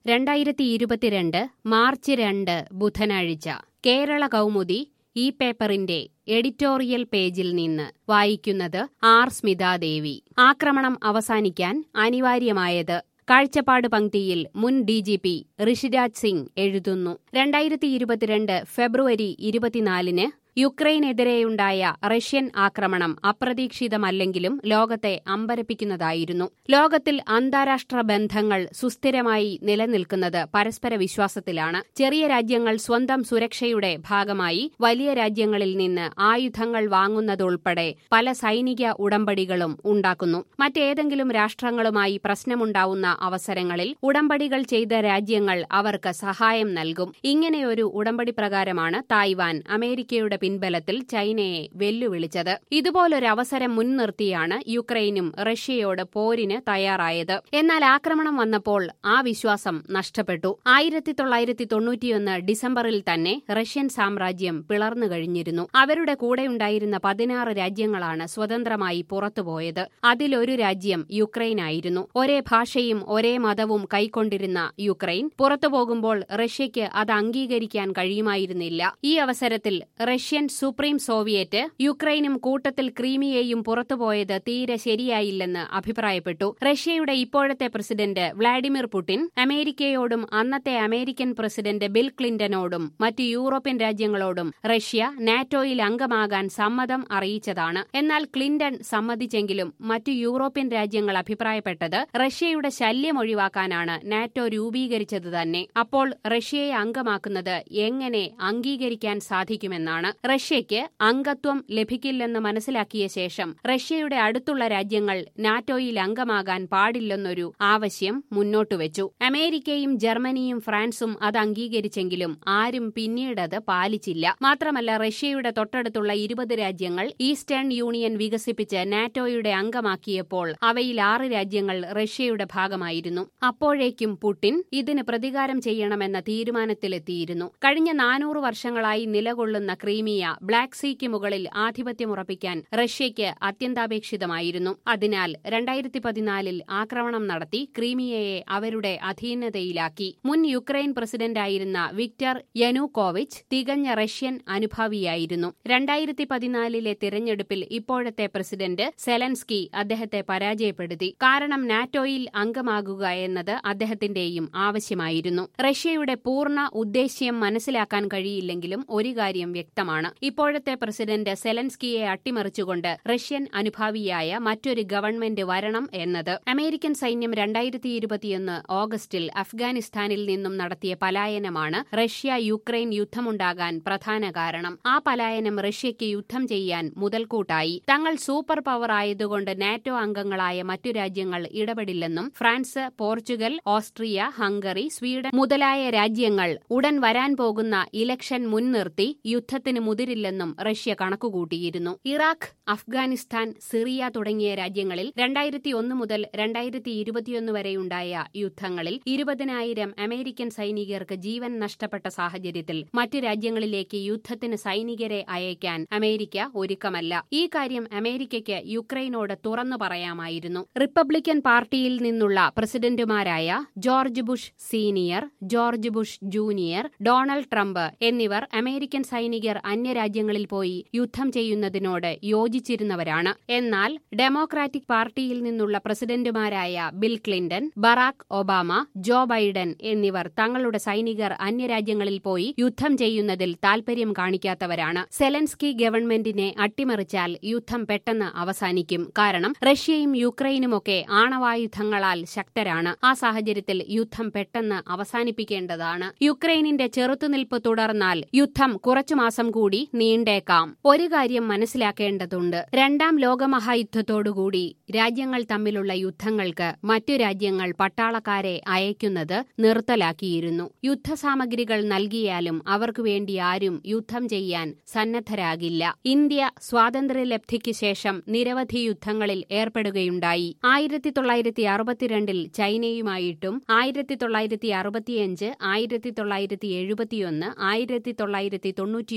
രണ്ടായിരത്തി ഇരുപത്തിരണ്ട് മാർച്ച് രണ്ട് ബുധനാഴ്ച കേരള കൗമുദി ഈ പേപ്പറിന്റെ എഡിറ്റോറിയൽ പേജിൽ നിന്ന് വായിക്കുന്നത് ആർ സ്മിതാദേവി ആക്രമണം അവസാനിക്കാൻ അനിവാര്യമായത് കാഴ്ചപ്പാട് പങ്ക്തിയിൽ മുൻ D G P Rishiraj Singh എഴുതുന്നു രണ്ടായിരത്തി ഇരുപത്തിരണ്ട് ഫെബ്രുവരി ഇരുപത്തിനാലിന് യുക്രൈനെതിരെയുണ്ടായ റഷ്യൻ ആക്രമണം അപ്രതീക്ഷിതമല്ലെങ്കിലും ലോകത്തെ അമ്പരപ്പിക്കുന്നതായിരുന്നു ലോകത്തിൽ അന്താരാഷ്ട്ര ബന്ധങ്ങൾ സുസ്ഥിരമായി നിലനിൽക്കുന്നത് പരസ്പര വിശ്വാസത്തിലാണ് ചെറിയ രാജ്യങ്ങൾ സ്വന്തം സുരക്ഷയുടെ ഭാഗമായി വലിയ രാജ്യങ്ങളിൽ നിന്ന് ആയുധങ്ങൾ വാങ്ങുന്നതുൾപ്പെടെ പല സൈനിക ഉടമ്പടികളും ഉണ്ടാക്കുന്നു മറ്റേതെങ്കിലും രാഷ്ട്രങ്ങളുമായി പ്രശ്നമുണ്ടാവുന്ന അവസരങ്ങളിൽ ഉടമ്പടികൾ ചെയ്ത രാജ്യങ്ങൾ അവർക്ക് സഹായം നൽകും ഇങ്ങനെയൊരു ഉടമ്പടി പ്രകാരമാണ് തായ്വാൻ അമേരിക്കയുടെ പിൻബലത്തിൽ ചൈനയെ വെല്ലുവിളിച്ചത് ഇതുപോലൊരവസരം മുൻനിർത്തിയാണ് യുക്രൈനും റഷ്യയോട് പോരിന് തയ്യാറായത് എന്നാൽ ആക്രമണം വന്നപ്പോൾ ആ വിശ്വാസം നഷ്ടപ്പെട്ടു ആയിരത്തി തൊള്ളായിരത്തി തൊണ്ണൂറ്റിയൊന്ന് ഡിസംബറിൽ തന്നെ റഷ്യൻ സാമ്രാജ്യം പിളർന്നു കഴിഞ്ഞിരുന്നു അവരുടെ കൂടെയുണ്ടായിരുന്ന പതിനാറ് രാജ്യങ്ങളാണ് സ്വതന്ത്രമായി പുറത്തുപോയത് അതിലൊരു രാജ്യം യുക്രൈനായിരുന്നു ഒരേ ഭാഷയും ഒരേ മതവും കൈക്കൊണ്ടിരുന്ന യുക്രൈൻ പുറത്തുപോകുമ്പോൾ റഷ്യയ്ക്ക് അത് അംഗീകരിക്കാൻ കഴിയുമായിരുന്നില്ല ഈ അവസരത്തിൽ റഷ്യൻ സുപ്രീം സോവിയറ്റ് യുക്രൈനും കൂട്ടത്തിൽ ക്രീമിയയും പുറത്തുപോയത് തീരെ ശരിയായില്ലെന്ന് അഭിപ്രായപ്പെട്ടു റഷ്യയുടെ ഇപ്പോഴത്തെ പ്രസിഡന്റ് വ്ളാഡിമിർ പുടിൻ അമേരിക്കയോടും അന്നത്തെ അമേരിക്കൻ പ്രസിഡന്റ് ബിൽ ക്ലിന്റനോടും മറ്റു യൂറോപ്യൻ രാജ്യങ്ങളോടും റഷ്യ നാറ്റോയിൽ അംഗമാകാൻ സമ്മതം അറിയിച്ചതാണ് എന്നാൽ ക്ലിന്റൺ സമ്മതിച്ചെങ്കിലും മറ്റു യൂറോപ്യൻ രാജ്യങ്ങൾ അഭിപ്രായപ്പെട്ടത് റഷ്യയുടെ ശല്യം ഒഴിവാക്കാനാണ് നാറ്റോ രൂപീകരിച്ചത് തന്നെ അപ്പോൾ റഷ്യയെ അംഗമാക്കുന്നത് എങ്ങനെ അംഗീകരിക്കാൻ സാധിക്കുമെന്നാണ് റഷ്യയ്ക്ക് അംഗത്വം ലഭിക്കില്ലെന്ന് മനസ്സിലാക്കിയ ശേഷം റഷ്യയുടെ അടുത്തുള്ള രാജ്യങ്ങൾ നാറ്റോയിൽ അംഗമാകാൻ പാടില്ലെന്നൊരു ആവശ്യം മുന്നോട്ടുവച്ചു അമേരിക്കയും ജർമ്മനിയും ഫ്രാൻസും അത് അംഗീകരിച്ചെങ്കിലും ആരും പിന്നീടത് പാലിച്ചില്ല മാത്രമല്ല റഷ്യയുടെ തൊട്ടടുത്തുള്ള ഇരുപത് രാജ്യങ്ങൾ ഈസ്റ്റേൺ യൂണിയൻ വികസിപ്പിച്ച് നാറ്റോയുടെ അംഗമാക്കിയപ്പോൾ അവയിൽ ആറ് രാജ്യങ്ങൾ റഷ്യയുടെ ഭാഗമായിരുന്നു അപ്പോഴേക്കും പുടിൻ ഇതിന് പ്രതികാരം ചെയ്യണമെന്ന തീരുമാനത്തിലെത്തിയിരുന്നു കഴിഞ്ഞ നാനൂറ് വർഷങ്ങളായി നിലകൊള്ളുന്ന ക്രീമിയ ബ്ലാക്ക് സീക്ക് മുകളിൽ ആധിപത്യമുറപ്പിക്കാൻ റഷ്യയ്ക്ക് അത്യന്താപേക്ഷിതമായിരുന്നു അതിനാൽ രണ്ടായിരത്തി പതിനാലിൽ ആക്രമണം നടത്തി ക്രീമിയയെ അവരുടെ അധീനതയിലാക്കി മുൻ യുക്രൈൻ പ്രസിഡന്റായിരുന്ന വിക്ടർ യനൂകോവിച്ച് തികഞ്ഞ റഷ്യൻ അനുഭാവിയായിരുന്നു രണ്ടായിരത്തി പതിനാലിലെ തിരഞ്ഞെടുപ്പിൽ ഇപ്പോഴത്തെ പ്രസിഡന്റ് സെലൻസ്കി അദ്ദേഹത്തെ പരാജയപ്പെടുത്തി കാരണം നാറ്റോയിൽ അംഗമാകുക എന്നത് അദ്ദേഹത്തിന്റെയും ആവശ്യമായിരുന്നു റഷ്യയുടെ പൂർണ്ണ ഉദ്ദേശ്യം മനസ്സിലാക്കാൻ കഴിയില്ലെങ്കിലും ഒരു കാര്യം വ്യക്തമാണ് ഇപ്പോഴത്തെ പ്രസിഡന്റ് സെലൻസ്കിയെ അട്ടിമറിച്ചുകൊണ്ട് റഷ്യൻ അനുഭാവിയായ മറ്റൊരു ഗവൺമെന്റ് വരണം എന്നത് അമേരിക്കൻ സൈന്യം രണ്ടായിരത്തി ഇരുപത്തിയൊന്ന് ഓഗസ്റ്റിൽ അഫ്ഗാനിസ്ഥാനിൽ നിന്നും നടത്തിയ പലായനമാണ് റഷ്യ യുക്രൈൻ യുദ്ധമുണ്ടാകാൻ പ്രധാന കാരണം ആ പലായനം റഷ്യയ്ക്ക് യുദ്ധം ചെയ്യാൻ മുതൽക്കൂട്ടായി തങ്ങൾ സൂപ്പർ പവർ ആയതുകൊണ്ട് നാറ്റോ അംഗങ്ങളായ മറ്റു രാജ്യങ്ങൾ ഇടപെടില്ലെന്നും France Portugal Austria Hungary Sweden മുതലായ രാജ്യങ്ങൾ ഉടൻ വരാൻ പോകുന്ന ഇലക്ഷൻ മുൻനിർത്തി യുദ്ധത്തിന് മുതിരില്ലെന്നും റഷ്യ കണക്കുകൂട്ടിയിരുന്നു ഇറാഖ് അഫ്ഗാനിസ്ഥാൻ സിറിയ തുടങ്ങിയ രാജ്യങ്ങളിൽ രണ്ടായിരത്തി ഒന്ന് മുതൽ രണ്ടായിരത്തി ഇരുപത്തിയൊന്ന് വരെയുണ്ടായ യുദ്ധങ്ങളിൽ ഇരുപതിനായിരം അമേരിക്കൻ സൈനികർക്ക് ജീവൻ നഷ്ടപ്പെട്ട സാഹചര്യത്തിൽ മറ്റു രാജ്യങ്ങളിലേക്ക് യുദ്ധത്തിന് സൈനികരെ അയക്കാൻ അമേരിക്ക ഒരുക്കമല്ല ഈ കാര്യം അമേരിക്കയ്ക്ക് യുക്രൈനോട് തുറന്നു പറയാമായിരുന്നു റിപ്പബ്ലിക്കൻ പാർട്ടിയിൽ നിന്നുള്ള പ്രസിഡന്റുമാരായ George Bush senior George Bush junior Donald Trump എന്നിവർ അമേരിക്കൻ സൈനികർ അന്യരാജ്യങ്ങളിൽ പോയി യുദ്ധം ചെയ്യുന്നതിനോട് യോജിച്ചിരുന്നവരാണ് എന്നാൽ ഡെമോക്രാറ്റിക് പാർട്ടിയിൽ നിന്നുള്ള പ്രസിഡന്റുമാരായ Bill Clinton Barack Obama Joe Biden എന്നിവർ തങ്ങളുടെ സൈനികർ അന്യരാജ്യങ്ങളിൽ പോയി യുദ്ധം ചെയ്യുന്നതിൽ താൽപര്യം കാണിക്കാത്തവരാണ് സെലൻസ്കി ഗവൺമെന്റിനെ അട്ടിമറിച്ചാൽ യുദ്ധം പെട്ടെന്ന് അവസാനിക്കും കാരണം റഷ്യയും യുക്രൈനുമൊക്കെ ആണവായുധങ്ങളാൽ ശക്തരാണ് ആ സാഹചര്യത്തിൽ യുദ്ധം പെട്ടെന്ന് അവസാനിപ്പിക്കേണ്ടതാണ് യുക്രൈനിന്റെ ചെറുത്തുനിൽപ്പ് തുടർന്നാൽ യുദ്ധം കുറച്ചു മാസം കൂടി നീണ്ടേക്കാം ഒരു കാര്യം മനസ്സിലാക്കേണ്ടതുണ്ട് രണ്ടാം ലോകമഹായുദ്ധത്തോടുകൂടി രാജ്യങ്ങൾ തമ്മിലുള്ള യുദ്ധങ്ങൾക്ക് മറ്റു രാജ്യങ്ങൾ പട്ടാളക്കാരെ അയക്കുന്നത് നിർത്തലാക്കിയിരുന്നു യുദ്ധസാമഗ്രികൾ നൽകിയാലും അവർക്കു വേണ്ടി ആരും യുദ്ധം ചെയ്യാൻ സന്നദ്ധരാകില്ല ഇന്ത്യ സ്വാതന്ത്ര്യലബ്ധിക്ക് ശേഷം നിരവധി യുദ്ധങ്ങളിൽ ഏർപ്പെടുകയുണ്ടായി ആയിരത്തി തൊള്ളായിരത്തി അറുപത്തിരണ്ടിൽ ചൈനയുമായിട്ടും ആയിരത്തി തൊള്ളായിരത്തി അറുപത്തിയഞ്ച് ആയിരത്തി തൊള്ളായിരത്തി എഴുപത്തിയൊന്ന് ആയിരത്തി തൊള്ളായിരത്തി തൊണ്ണൂറ്റിയൊൻപത്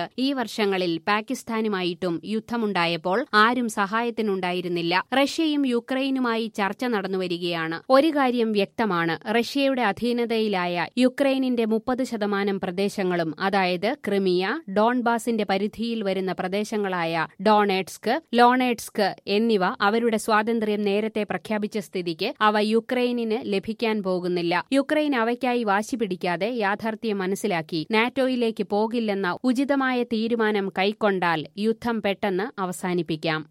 ഈ വർഷങ്ങളിൽ പാകിസ്ഥാനുമായിട്ടും യുദ്ധമുണ്ടായപ്പോൾ ആരും സഹായത്തിനുണ്ടായിരുന്നില്ല റഷ്യയും യുക്രൈനുമായി ചർച്ച നടന്നുവരികയാണ് ഒരു കാര്യം വ്യക്തമാണ് റഷ്യയുടെ അധീനതയിലായ യുക്രൈനിന്റെ മുപ്പത് ശതമാനം പ്രദേശങ്ങളും അതായത് ക്രിമിയ ഡോൺബാസിന്റെ പരിധിയിൽ വരുന്ന പ്രദേശങ്ങളായ ഡോണേറ്റ്സ്ക് ലോണേറ്റ്സ്ക് എന്നിവ അവരുടെ സ്വാതന്ത്ര്യം നേരത്തെ പ്രഖ്യാപിച്ച സ്ഥിതിക്ക് അവ യുക്രൈനിന് ലഭിക്കാൻ പോകുന്നില്ല യുക്രൈൻ അവയ്ക്കായി വാശി പിടിക്കാതെ യാഥാർത്ഥ്യം മനസ്സിലാക്കി നാറ്റോയിലേക്ക് പോകില്ലെന്ന ഉചിതമായ തീരുമാനം കൈക്കൊണ്ടാൽ യുദ്ധം പെട്ടെന്ന് അവസാനിപ്പിക്കാം